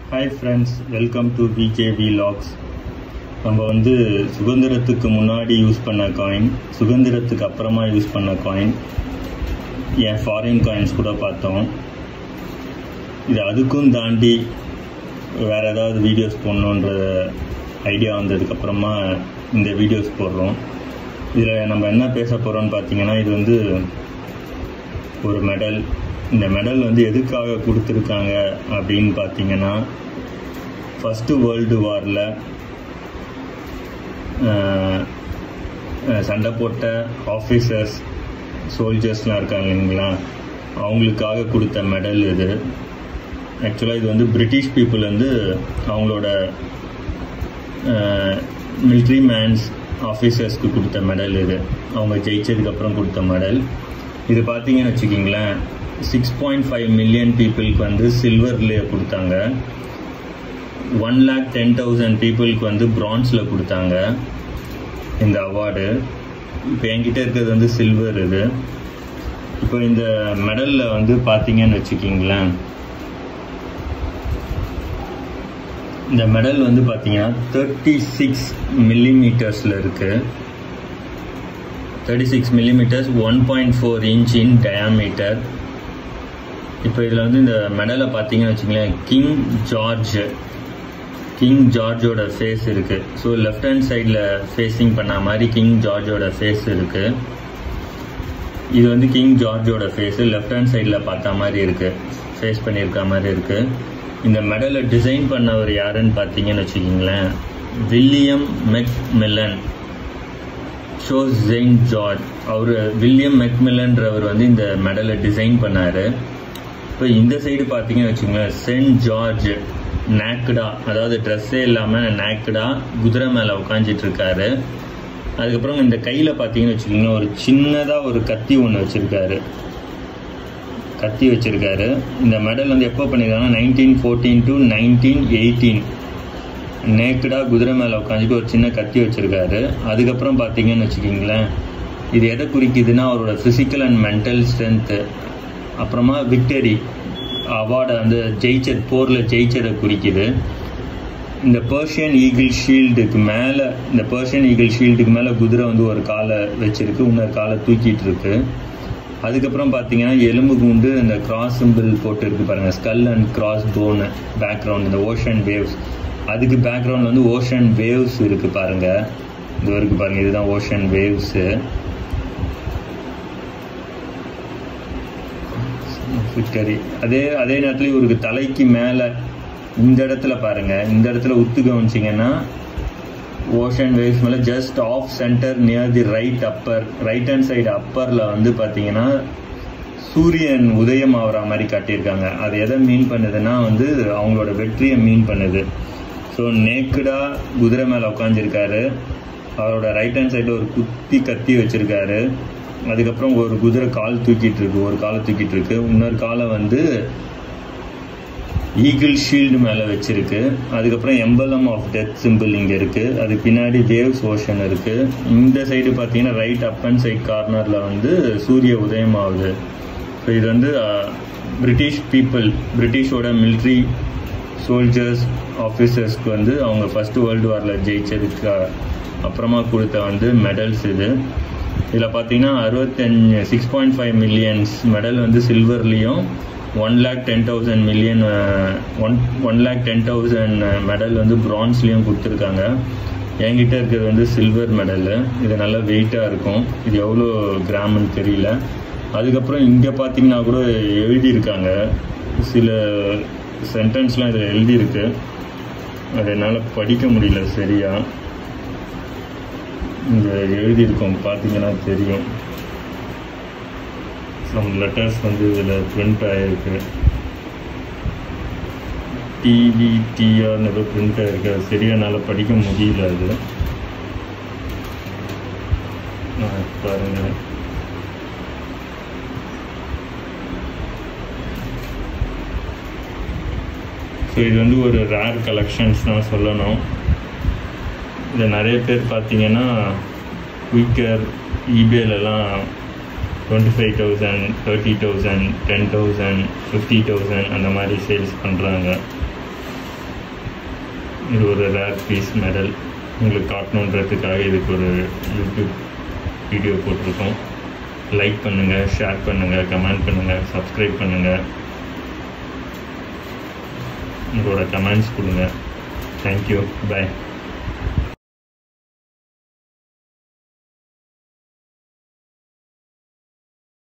hi friends welcome to VKV logs நம்ம வந்து சுதந்திரத்துக்கு முன்னாடி யூஸ் பண்ண காயின் சுதந்திரத்துக்கு அப்புறமா யூஸ் பண்ண காயின் ஏன் ஃபாரின் காயின்ஸ் கூட பார்த்தோம் இது அதுக்கும் தாண்டி வேறு ஏதாவது வீடியோஸ் போடணுன்ற ஐடியா வந்ததுக்கப்புறமா இந்த வீடியோஸ் போடுறோம் இதில் நம்ம என்ன பேச போகிறோம்னு பார்த்தீங்கன்னா இது வந்து ஒரு மெடல் இந்த மெடல் வந்து எதுக்காக கொடுத்துருக்காங்க அப்படின்னு பார்த்தீங்கன்னா ஃபஸ்ட்டு வேர்ல்டு வாரில் சண்டை போட்ட ஆஃபீஸர்ஸ் சோல்ஜர்ஸ்லாம் இருக்காங்க இல்லைங்களா அவங்களுக்காக கொடுத்த மெடல் இது ஆக்சுவலாக இது வந்து பிரிட்டிஷ் பீப்புள் வந்து அவங்களோட மிலிட்ரி மேன்ஸ் ஆஃபீஸர்ஸ்க்கு கொடுத்த மெடல் இது அவங்க ஜெயிச்சதுக்கப்புறம் கொடுத்த மெடல் இது பார்த்தீங்கன்னு வச்சுக்கிங்களேன் சிக்ஸ் பாயிண்ட் ஃபைவ் மில்லியன் பீப்புளுக்கு வந்து சில்வர்லேயே கொடுத்தாங்க ஒன் லேக் டென் தௌசண்ட் பீப்புளுக்கு வந்து பிரான்ஸில் கொடுத்தாங்க இந்த அவார்டு இப்போ என்கிட்ட இருக்கிறது வந்து சில்வர் இது இப்போ இந்த மெடலில் வந்து பார்த்தீங்கன்னு வச்சுக்கிங்களேன் இந்த மெடல் வந்து பார்த்தீங்கன்னா தேர்ட்டி சிக்ஸ் மில்லிமீட்டர்ஸில் இருக்குது thirty six millimeters one point four inch in diameter இப்போ இதில் வந்து இந்த மெடலை பார்த்தீங்கன்னு வச்சுங்களேன் கிங் ஜார்ஜ் கிங் ஜார்ஜோட ஃபேஸ் இருக்குது ஸோ லெஃப்ட் ஹேண்ட் சைடில் ஃபேஸிங் பண்ண மாதிரி கிங் ஜார்ஜோட ஃபேஸ் இருக்குது இது வந்து கிங் ஜார்ஜோட ஃபேஸு லெஃப்ட் ஹேண்ட் சைடில் பார்த்தா மாதிரி இருக்குது ஃபேஸ் பண்ணியிருக்க மாதிரி இருக்குது இந்த மெடலை டிசைன் பண்ணவர் யாருன்னு பார்த்தீங்கன்னு வச்சுக்கிங்களேன் வில்லியம் மெக் மில்லன் ஷோஸ் ஜெயின் ஜார்ஜ் அவர் வில்லியம் மெக்மில்லன்றவர் வந்து இந்த மெடலை டிசைன் பண்ணார் இப்போ இந்த சைடு பார்த்தீங்கன்னு வச்சுக்கோங்களேன் சென்ட் ஜார்ஜ் நேக்குடா அதாவது ட்ரெஸ்ஸே இல்லாமல் நேக்குடா குதிரை மேலே உட்காந்துட்டு இருக்காரு அதுக்கப்புறம் இந்த கையில் பார்த்தீங்கன்னு வச்சுக்கோங்களேன் ஒரு சின்னதாக ஒரு கத்தி ஒன்று வச்சுருக்காரு கத்தி வச்சுருக்காரு இந்த மெடல் வந்து எப்போ பண்ணியிருக்காங்கன்னா nineteen fourteen to nineteen eighteen நேக்கடாக குதிரை மேலே உட்காந்துட்டு ஒரு சின்ன கத்தி வச்சுருக்காரு அதுக்கப்புறம் பார்த்தீங்கன்னு வச்சுக்கிங்களேன் இது எதை குறிக்குதுன்னா அவரோட ஃபிசிக்கல் அண்ட் மென்டல் ஸ்ட்ரென்த்து அப்புறமா விக்டரி அவார்டை வந்து ஜெயிச்சது போரில் ஜெயிச்சதை குறிக்குது இந்த பர்ஷியன் ஈகிள் ஷீல்டுக்கு மேலே இந்த பர்ஷியன் ஈகிள் ஷீல்டுக்கு மேலே குதிரை வந்து ஒரு காலை வச்சிருக்கு இன்னொரு காலை தூக்கிட்டு இருக்கு அதுக்கப்புறம் பார்த்தீங்கன்னா எலும்பு கூண்டு இந்த கிராஸ் சிம்பிள் போட்டு இருக்கு பாருங்கள் skull and cross bone background இந்த ஓஷன் வேவ்ஸ் அதுக்கு பேக்ரவுண்டில் வந்து ஓஷன் வேவ்ஸ் இருக்குது பாருங்கள் இது வரைக்கும் பாருங்கள் இதுதான் ஓஷன் வேவ்ஸு விக்டரி அதே அதே நேரத்தில் இவருக்கு தலைக்கு மேலே இந்த இடத்துல பாருங்கள் இந்த இடத்துல உத்து கவனிச்சிங்கன்னா ஓஷன் வேவ்ஸ் மேலே just off center near the right upper right hand side அப்பரில் வந்து பார்த்தீங்கன்னா சூரியன் உதயம் ஆகிற மாதிரி காட்டியிருக்காங்க அது எதை மீன் பண்ணுதுன்னா வந்து அவங்களோட வெற்றியை மீன் பண்ணுது ஸோ நேக்குடாக குதிரை மேலே உட்காந்துருக்காரு அவரோட ரைட் ஹேண்ட் சைடில் ஒரு குத்தி கத்தி வச்சுருக்காரு அதுக்கப்புறம் ஒரு குதிரை கால் தூக்கிட்டு இருக்கு ஒரு காலை தூக்கிட்டு இருக்கு இன்னொரு காலை வந்து ஈகிள் ஷீல்டு மேலே வச்சிருக்கு அதுக்கப்புறம் எம்பலம் ஆஃப் டெத் சிம்பிள் இங்கே இருக்குது அதுக்கு பின்னாடி வேவ்ஸ் ஓஷன் இருக்குது இந்த சைடு பார்த்தீங்கன்னா ரைட் அப் அண்ட் சைட் கார்னரில் வந்து சூரிய உதயம் ஆகுது ஸோ இது வந்து பிரிட்டிஷ் பீப்புள் பிரிட்டிஷோட மிலிட்ரி சோல்ஜர்ஸ் ஆஃபீஸர்ஸ்க்கு வந்து அவங்க ஃபஸ்ட்டு வேர்ல்டு வாரில் ஜெயிச்சதுக்கு அப்புறமா கொடுத்த வந்து மெடல்ஸ் இது இதில் பார்த்தீங்கன்னா அறுபத்தஞ்சு six point five millions medal வந்து சில்வர்லேயும் one lakh ten thousand million one one lakh ten thousand medal வந்து ப்ரான்ஸ்லேயும் கொடுத்துருக்காங்க என்கிட்ட இருக்கிறது வந்து சில்வர் மெடலு இது நல்லா வெயிட்டாக இருக்கும் இது எவ்வளோ கிராம்னு தெரியல அதுக்கப்புறம் இங்கே பார்த்தீங்கன்னா கூட எழுதியிருக்காங்க சில சென்டென்ஸ்லாம் இதில் எழுதியிருக்கு அது என்னால் படிக்க முடியல சரியா இங்கே எழுதியிருக்கோம் பார்த்தீங்கன்னா தெரியும் சம் லெட்டர்ஸ் வந்து இதில் பிரிண்ட் ஆகிருக்கு டிவி டிஆர்னு ஏதோ பிரிண்ட் ஆகிருக்கு அது சரியாக என்னால் படிக்க முடியல அது பாருங்கள் ஸோ இது வந்து ஒரு ரேர் கலெக்ஷன்ஸ் தான் சொல்லணும் இதை நிறைய பேர் பார்த்தீங்கன்னா குயிக்கர் ஈபேலெலாம் twenty five thousand thirty thousand ten thousand fifty thousand அந்த மாதிரி சேல்ஸ் பண்ணுறாங்க இது ஒரு ரேர் பீஸ் மெடல் உங்களுக்கு காட்டணுன்றதுக்காக இதுக்கு ஒரு யூடியூப் வீடியோ போட்டிருக்கோம் லைக் பண்ணுங்கள் ஷேர் பண்ணுங்கள் கமெண்ட் பண்ணுங்கள் சப்ஸ்கிரைப் பண்ணுங்கள் உங்களோட கமெண்ட்ஸ் கொடுங்க தேங்க்யூ பை